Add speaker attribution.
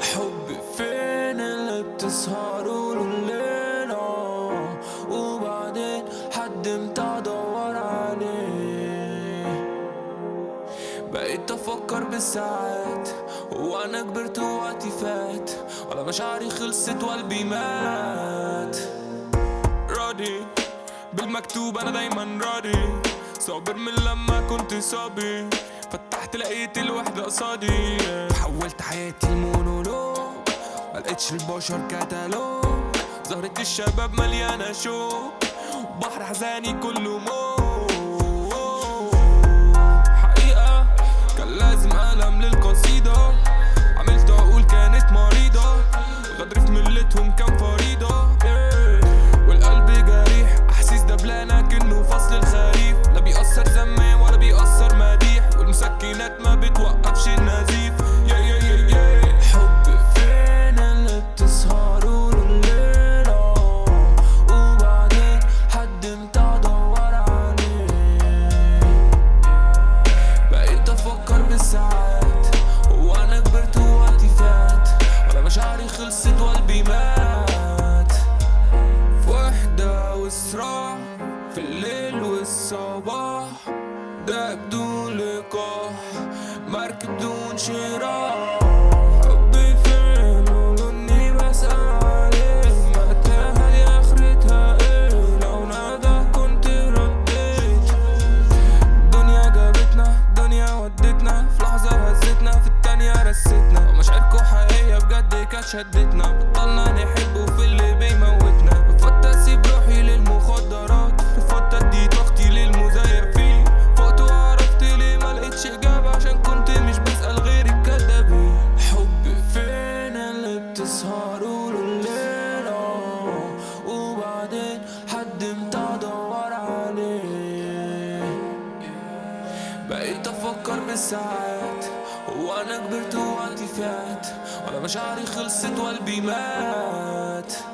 Speaker 1: حبي فين اللي بتسهروا له الليل آه، وبعدين حد امتى ادور عليه بقيت افكر بالساعات هو انا كبرت ووقتي فات ولا مشاعري خلصت وقلبي مات راضي بالمكتوب انا دايما راضي صابر من لما كنت صابي فتحت لقيت الوحدة قصادي حولت حياتي المونولوج ملقتش البشر كتالوج زهرة الشباب مليانة شوق بحر حزاني كله موت حقيقة كان لازم قلم للقصيدة عملت عقول كانت مريضة غدر في ملتهم كان فريضة إيه. والقلب جريح أحاسيس دبلانة كأنه فصل الخريف لا بيأثر زمان ولا بيأثر مديح والمسكنات ما بتوقفش النزيف يا يا يا يا حب فين اللي بتسهروا له الليل آه، وبعدين حد امتى ادور عليه بقيت افكر بالساعات هو انا كبرت ووقتي فات ولا مشاعري خلصت وقلبي مات في وحدة وصراع في الليل والصباح ده بدون لقاح مركب دون شراع حبي فين قولوا اني بسأل عليه متاهة دي اخرتها ايه لو نادى كنت رديت الدنيا جابتنا الدنيا ودتنا في لحظة هزتنا في التانية رستنا مشاعركو حقيقية بجد كانت شدتنا بطلنا نحب وفي اللي بيموتنا رفضت اسيب روحي للمخدرات رفضت ادي طاقتي للمزيفين فقت وعرفت ليه ملقتش اجابة عشان كنت مش بسأل غير الكدابين حب فين اللي بتسهروا له الليل آه، وبعدين حد امتى ادور عليه بقيت افكر بالساعات هو انا كبرت ووقتي فات ولا مشاعري خلصت وقلبي مات